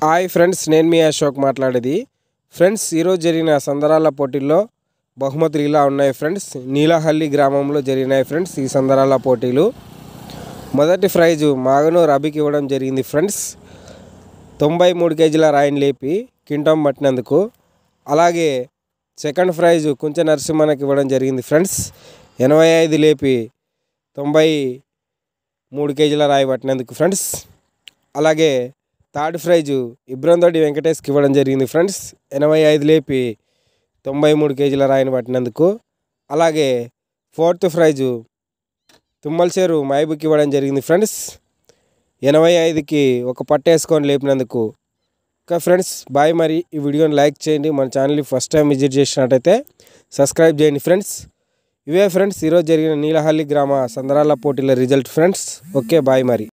hi friends నేను మీ అశోక్ మాట్లాడేది friends ఈరోజు జరిగిన సందరాల పోటీల్లో బహుమతులు ఇలా ఉన్నాయి ఫ్రెండ్స్ నీలహల్లి గ్రామంలో జరిగినాయి ఫ్రెండ్స్ ఈ సందరాల పోటీలు మొదటి ప్రైజు మాగనూరు అభికి ఇవ్వడం జరిగింది ఫ్రెండ్స్ తొంభై మూడు కేజీల రాయిని లేపి కింటం పట్టినందుకు అలాగే సెకండ్ ప్రైజు కుంచె నరసింహనకి ఇవ్వడం జరిగింది ఫ్రెండ్స్ ఎనభై ఐదు లేపి తొంభై మూడు కేజీల రాయి పట్టినందుకు ఫ్రెండ్స్ అలాగే థర్డ్ ప్రైజు ఇబ్రందోడి వెంకటేష్కి ఇవ్వడం జరిగింది ఫ్రెండ్స్ ఎనభై ఐదు లేపి తొంభై మూడు కేజీల రాయిని పట్టినందుకు అలాగే ఫోర్త్ ప్రైజు తుమ్మలచేరు మైబుకి ఇవ్వడం జరిగింది ఫ్రెండ్స్ ఎనభై ఐదుకి ఒక పట్టేసుకొని లేపినందుకు ఇంకా ఫ్రెండ్స్ బాయ్ మరి ఈ వీడియోని లైక్ చేయండి మన ఛానల్ని ఫస్ట్ టైం విజిట్ చేసినట్టయితే సబ్స్క్రైబ్ చేయండి ఫ్రెండ్స్ ఇవే ఫ్రెండ్స్ ఈరోజు జరిగిన నీలహల్లి గ్రామ సందరాల పోటీల రిజల్ట్ ఫ్రెండ్స్ ఓకే బాయ్ మరి